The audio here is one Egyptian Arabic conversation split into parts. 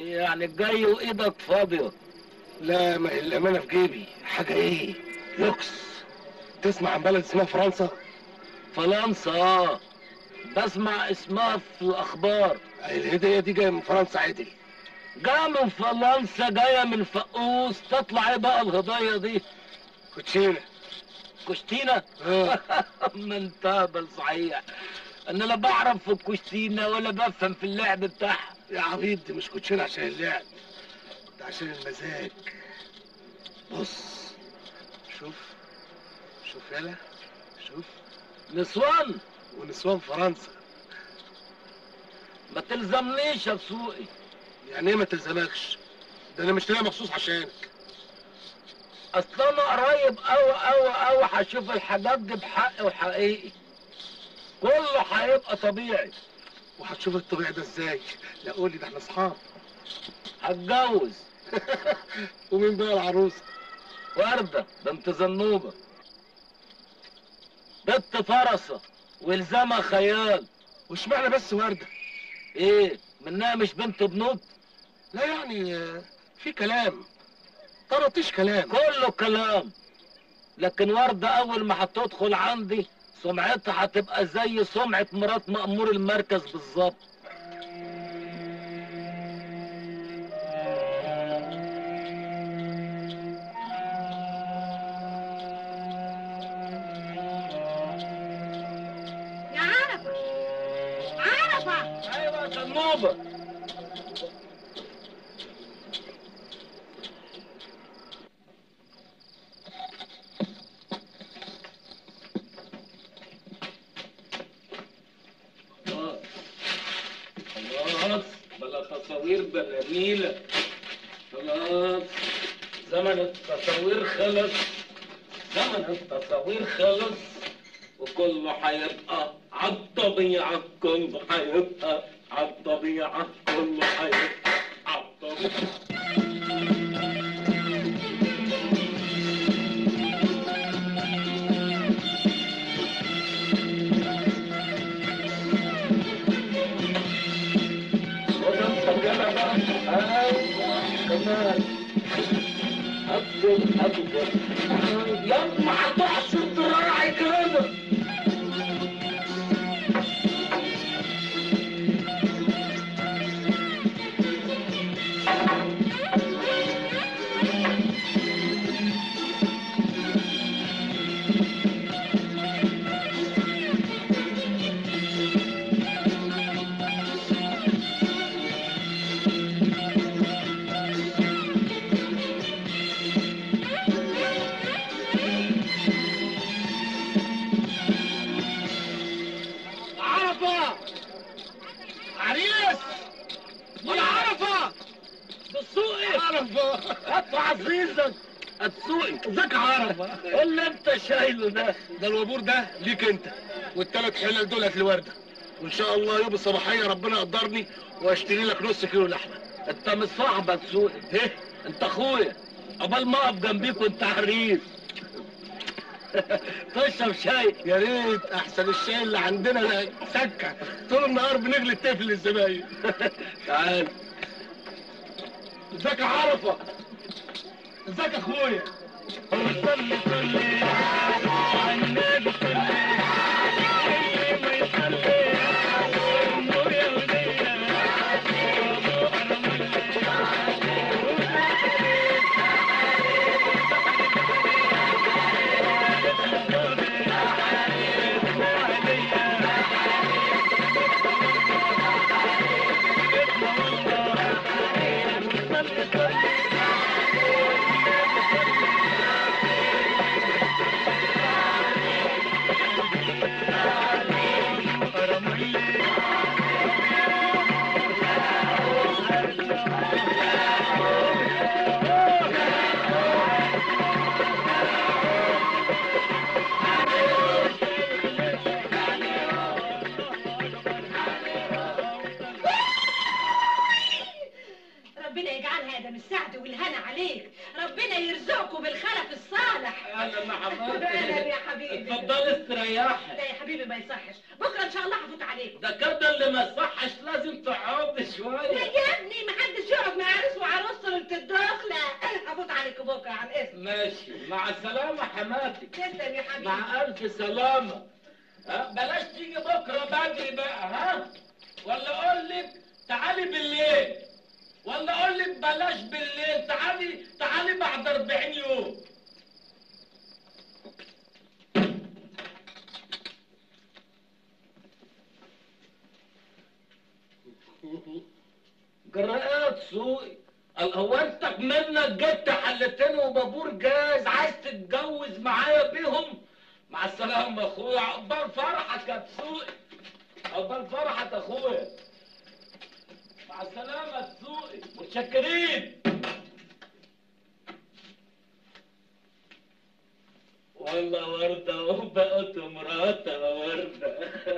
يعني جاي وايدك فاضيه لا ما هي الامانه في جيبي حاجه ايه لوكس تسمع عن بلد اسمها فرنسا فرنسا اه بسمع اسمها في الاخبار الهديه دي جايه من فرنسا عدل جايه من فرنسا جايه من فقوس تطلع ايه بقى الهدايا دي كوتشينه كشتينة اه ما انت هبل صحيح انا لا بعرف في الكشتينة ولا بفهم في اللعب بتاعها يا عبيط دي مش كوتشينه عشان اللعب ده عشان المزاج بص شوف شوف يلا شوف نسوان ونسوان فرنسا ما تلزمنيش يا سوقي يعني ايه ما تلزمكش ده انا مشتريها مخصوص عشانك اصل انا قريب اوي اوي اوي هشوف الحاجات دي بحق وحقيقي كله هيبقى طبيعي وهتشوف الطبيعي ده ازاي لا قول لي ده احنا اصحاب هتجوز ومين بقى العروسه وردة بنت زنوبة بنت فرسة والزمها خيال واشمعنى بس ورده ايه منها مش بنت بنوت لا يعني آه، في كلام طرطيش كلام كله كلام لكن وردة اول ما هتدخل عندي سمعتها هتبقى زي سمعة مرات مأمور المركز بالظبط يا عرفة عرفة ايوه يا زنوبة خلاص بلا تصاوير بلا نيلة خلاص زمن التصاوير خلص زمن التصاوير خلص وكله هيبقى عالطبيعة كله هيبقى عالطبيعة كله هيبقى عالطبيعة وده انت كده بقى ايوه كمان افضل افضل يلا هتحشر دراعي كده عرفه عريس يا عرفة بالسوقي عرفه هات عزيزك هتسوقي ازيك يا عرفة ايه اللي انت شايله ده ده الوابور ده ليك انت والتلات حلال دولت لوردة وان شاء الله يوم الصباحيه ربنا يقدرني واشتري لك نص كيلو لحمه انت مش صاحبك سوقي ايه انت اخويا قبل ما اقف جنبيك وانت حريف تشرب شاي يا ريت احسن الشاي اللي عندنا ده سكه طول النهار بنغلي التفل للزباين تعال ازيك يا عرفه ازيك يا اخويا صلي صلي على النبي صلي اللي ما يصلي النور يا ولية وابو حرم صلي صلي سلام يا حبيبي اتفضلي استريحي لا يا حبيبي ما يصحش بكره ان شاء الله هفوت عليكم ده كده اللي ما يصحش لازم تقعد لا شويه يا ابني ما حدش يقعد مع عريس وعروسه ليله الدخله هفوت عليكم بكره عن اسم ماشي مع السلامه حماتي تسلم يا حبيبي مع الف سلامه ها بلاش تيجي بكره بدري بقى ها ولا اقول لك تعالي بالليل ولا اقول لك بلاش بالليل تعالي تعالي بعد 40 يوم جرأت سوقي قال هو انت منك جبت حلتين وبابور جاهز عايز تتجوز معايا بيهم مع السلامة اخويا عقبال فرحك يا تسوقي عقبال فرحك اخويا مع السلامة تسوقي متشكرين والله وردة وبقت مراتة وردة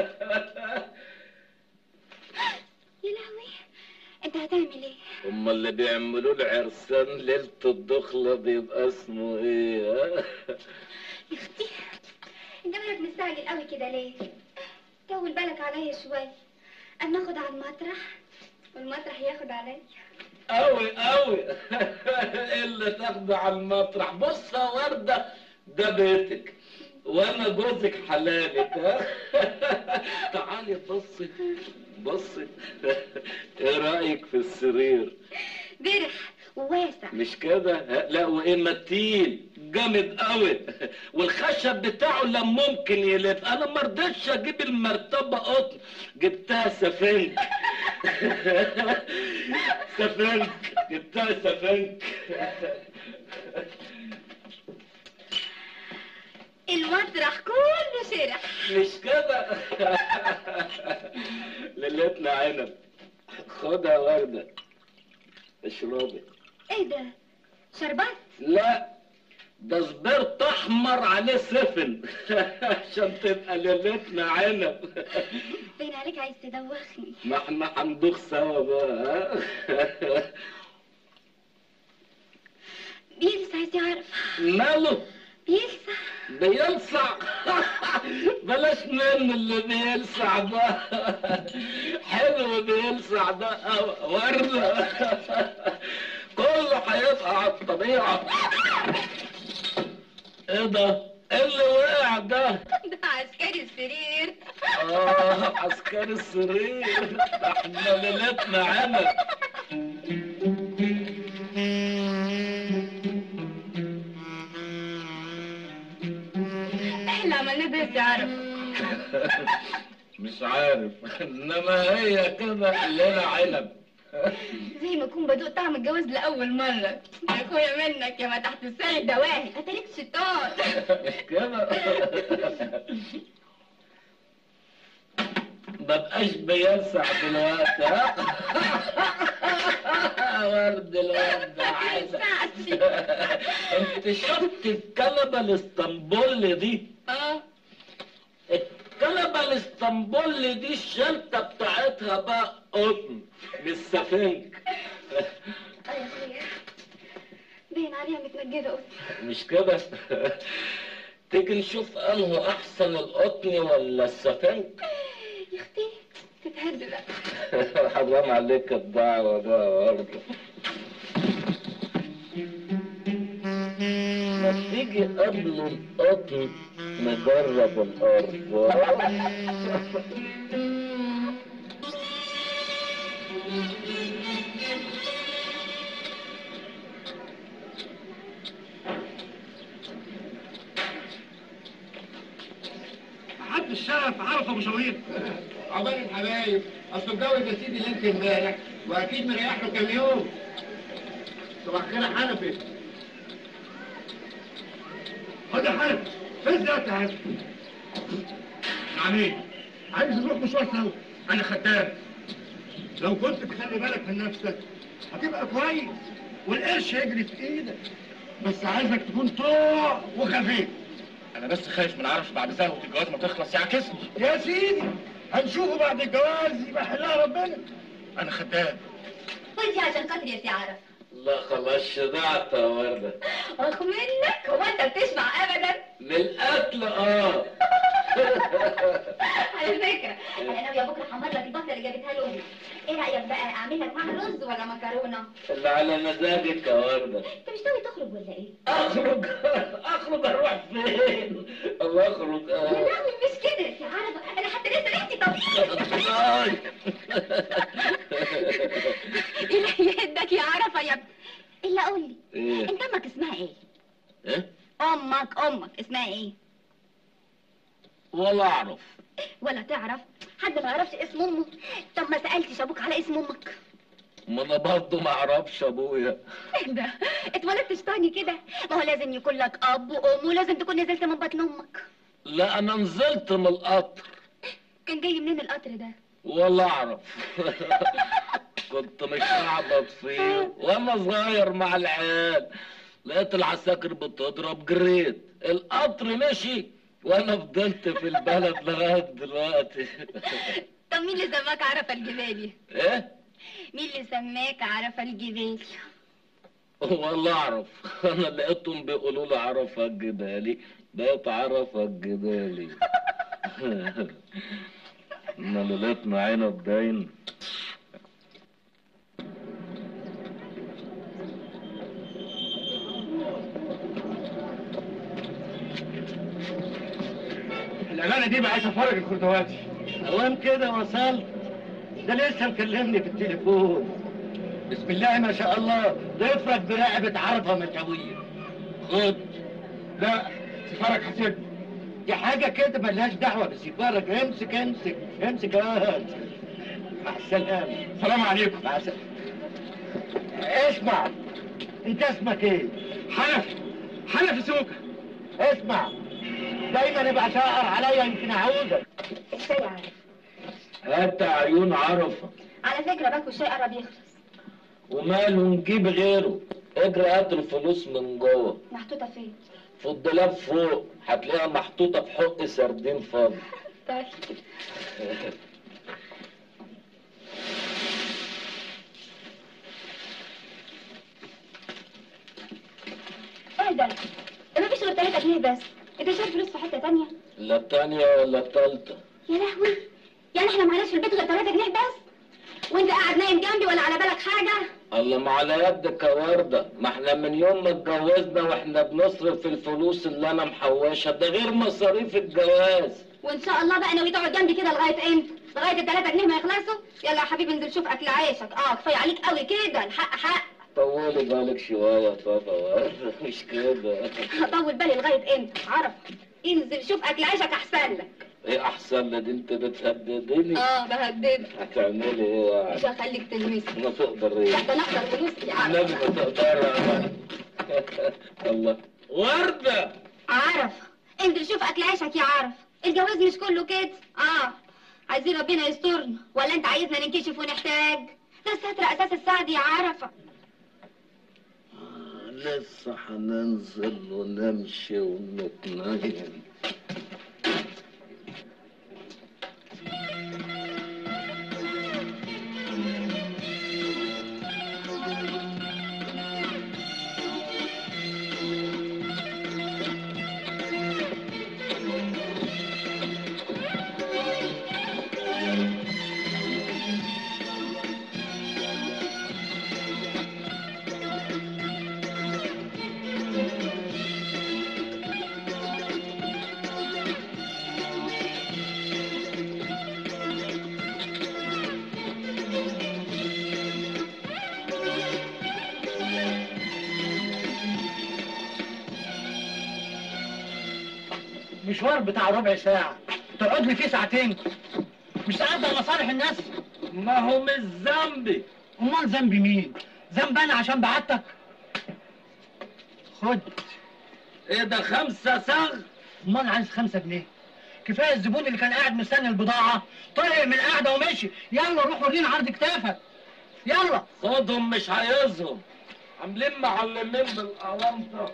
يا لهوي انت هتعمل ايه هما اللي بيعملوا العرسان ليلة الدخلة بيبقى اسمه ايه ها؟ يا اختي انت مالك مستعجل قوي كده ليه طول بالك عليا شوي اما اخد على المطرح والمطرح ياخد عليا قوي قوي اللي تاخده على المطرح بص يا وردة ده بيتك وانا جوزك حلالك ها تعالي بصي بصي ايه رايك في السرير برح وواسع مش كده ها؟ لا وايه متين جامد قوي والخشب بتاعه لا ممكن يلف انا ما رضيتش اجيب المرتبه قطن جبتها سفنج سفنج جبتها سفنج المطرح كله شرح مش كده ليلتنا عنب خدها وردة اشربي ايه ده شربات لا ده سبرت احمر عليه سفن عشان تبقى ليلتنا عنب باين عليك عايز تدوخني ما احنا هندوخ سوا بقى ها؟ بيلسع يعرف ماله بيلسع بيلسع بلاش منه اللي بيلسع ده حلو بيلسع ده أوي. وردة كله هيبقى على الطبيعة ايه ده؟ ايه اللي وقع ده؟ ده عسكري السرير اه عسكري السرير ده احنا ليلتنا عنب احنا عملنا ده يعرف مش عارف انما هي كده ليلة عنب زي ما اكون بدوق طعم الجواز لاول مره يا اخويا منك يا ما تحت السالك دواهي اتاريك شيطان مش كده مبقاش بيلسع دلوقتي ها ورد الورد عايزة ينفعش. انت شفت الكلبة الاسطنبول دي اه الكلبة الاسطنبول دي الشنطة بتاعتها بقى قطن مش سفنج اه يا اخويا باين عليها متنجده قلت مش كده تيجي نشوف انه احسن القطن ولا السفنج يا اختي تتهد بقى حرام عليك الدعوة ده برضه ما تيجي قبل القطن نجرب الأرض محدش شاف عرف ابو شويق عقبال الحبايب اصله اتجوز يا سيدي ليله امبارح واكيد مريح له كام يوم صباح الخير يا حنفي خد يا حنفي فين ده يا حنفي نعم ايه عايز نروح مشوار سوا انا خدام لو كنت تخلي بالك من نفسك هتبقى كويس والقرش يجري في ايدك بس عايزك تكون طوع وخفيف انا بس خايف من عرف بعد زهوة الجواز ما تخلص يعكسني يا سيدي هنشوفه بعد الجواز يبقى حلها ربنا انا خدام وانت عشان خاطري يا سي عرف لا خلاص شبعت يا وردة اخ منك هو انت بتشبع ابدا من الأكل اه على فكره انا ناويه بكره احمر لك البطه اللي جابتها له امي ايه رايك بقى اعمل لك معاها رز ولا مكرونه اللي على مزاجك يا وردة انت مش ناوي تخرج ولا ايه اخرج اخرج اروح فين الله اخرج يا آه. لهوي مش كده يا عربه انا حتى لسه ريحتي طبيعي آي. الهي يهدك يا عرفه يا ابني الا قول لي ايه انت امك اسمها ايه ايه امك امك اسمها ايه ولا اعرف ولا تعرف حد ما يعرفش اسم امه طب ما سالتش ابوك على اسم امك ما انا برضه ما اعرفش ابويا ايه ده اتولدت شطاني كده ما هو لازم يكون لك اب وام ولازم تكون نزلت من بطن امك لا انا نزلت من القطر كان جاي منين القطر ده ولا اعرف كنت مش هعبط فيه وانا صغير مع العيال لقيت العساكر بتضرب جريت القطر مشي وانا فضلت في البلد لغايه دلوقتي طب مين اللي سماك عرفه الجبالي ايه مين اللي سماك عرفه الجبالي والله اعرف انا لقيتهم بيقولوا لي عرفه الجبالي بقيت عرفه الجبالي انا ليلتنا عنب باين الأمانة دي بقى عايز أفرج الخردواتي اوام كده وصلت ده لسه مكلمني في التليفون بسم الله ما شاء الله ضفرك برقبة عرفة متوية خد لا سفارك حسيب دي حاجة كده ملهاش دعوة بسيبارك امسك امسك امسك اهات مع السلامة سلام عليكم مع السلامة اسمع انت اسمك ايه؟ حنفي حنفي سوكة اسمع دايما يبقى شاقر عليا يمكن اعوزك الشاي عارف هات عيون عرفه على فكره باكل شاي قرب يخلص وماله نجيب غيره اجري هات الفلوس من جوه محطوطه فين في الدولاب فوق هتلاقيها محطوطه في حق سردين فاضي طيب ايه ده ده مفيش غير 3 جنيه بس انت شايل فلوس في حته تانية لا التانية ولا التالتة يا لهوي يعني احنا معناش في البيت غير 3 جنيه بس وانت قاعد نايم جنبي ولا على بالك حاجه الله ما على يدك يا وردة ما احنا من يوم ما اتجوزنا واحنا بنصرف في الفلوس اللي انا محوشها ده غير مصاريف الجواز وان شاء الله بقى ناوي تقعد جنبي كده لغايه امتى لغايه الثلاثة جنيه ما يخلصوا يلا يا حبيبي انزل شوف اكل عيشك اه كفايه عليك قوي كده الحق حق طولي بالك شوية طبعا وردة مش كده هطول بالي لغايه امتى عرف انزل شوف اكل عيشك احسن لك ايه احسن لك انت بتهددني اه بهددك هتعملي ايه مش يعني هخليك تلمسني ما تقدر لا ايه ده انا اقدر فلوسي يا النبي عرف ما تقدر الله وردة عرف انزل شوف اكل عيشك يا عرف الجواز مش كله كده اه عايزين ربنا يسترنا ولا انت عايزنا ننكشف ونحتاج ده الستر اساس السعد يا عرفه لسه هننزل ونمشي ونتنين مشوار بتاع ربع ساعة تقعد لي فيه ساعتين مش ساعات ده مصالح الناس ما هو مش ذنبي امال ذنب مين؟ ذنب انا عشان بعتك خد ايه ده خمسة صاغ امال عايز خمسة جنيه كفايه الزبون اللي كان قاعد مستني البضاعة طلع من القعدة ومشي يلا روح ورينا عرض كتافك يلا خدهم مش عايزهم عاملين معلمين بالقلمطة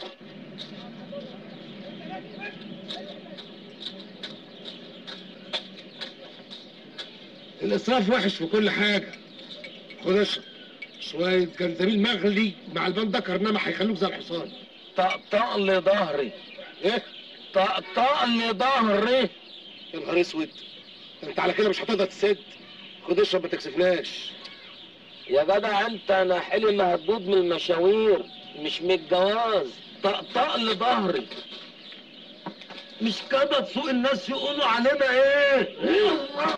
الإسراف وحش في كل حاجة خد اشرب شويه جنزبيل مغلي مع البندكر انما هيخلوك زي الحصان طقطق لي ظهري ايه طقطق لي ظهري يا نهار اسود انت على كده مش هتقدر تسد خد اشرب ما تكسفناش يا جدع انت انا حلي مهدود من المشاوير مش من الجواز طقطق لي ظهري مش كده تسوق الناس يقولوا علينا ايه